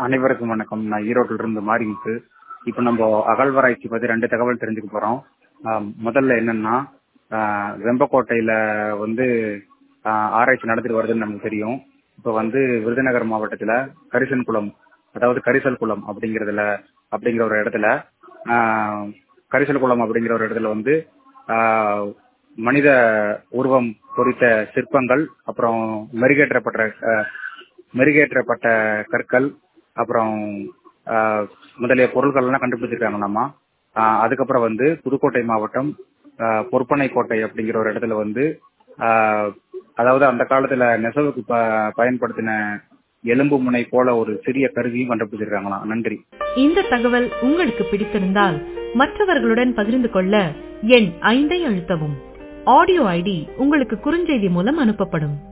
அனைவருக்கும் வணக்கம் நான் ஈரோட்டில இருந்து மாரிமுத்து இப்போ நம்ம அகழ்வாராய்ச்சி பத்தி ரெண்டு தகவல் தெரிஞ்சுக்க போறோம் ஆஹ் முதல்ல என்னன்னா ஆஹ் வெம்பக்கோட்டையில வந்து ஆஹ் ஆராய்ச்சி நடந்துட்டு வருதுன்னு நமக்கு தெரியும் இப்போ வந்து விருதுநகர் மாவட்டத்துல கரிசன் குளம் அதாவது கரிசல் குளம் அப்படிங்கறதுல அப்படிங்கிற ஒரு இடத்துல ஆஹ் கரிசல் குளம் அப்படிங்கிற ஒரு இடத்துல வந்து ஆஹ் மனித உருவம் பொறித்த சிற்பங்கள் அப்புறம் மெருகேற்றப்பட்ட ஆஹ் மெருகேற்றப்பட்ட கற்கள் அப்புறம் ஆஹ் முதலிய பொருட்கள் எல்லாம் கண்டுபிடிச்சிருக்காங்களாமா ஆஹ் அதுக்கப்புறம் வந்து புதுக்கோட்டை மாவட்டம் ஆஹ் பொற்பனை கோட்டை அப்படிங்கிற ஒரு இடத்துல வந்து ஆஹ் அதாவது அந்த காலத்துல நெசவுக்கு ப- பயன்படுத்தின எலும்பு முனை போல ஒரு சிறிய கருவியும் கண்டுபிடிச்சிருக்காங்களாம் நன்றி இந்த தகவல் உங்களுக்கு பிடித்திருந்தால் மற்றவர்களுடன் பகிர்ந்து கொள்ள எண் ஐந்தை அழுத்தவும் ஆடியோ ஐடி உங்களுக்கு குறுஞ்செய்தி மூலம் அனுப்பப்படும்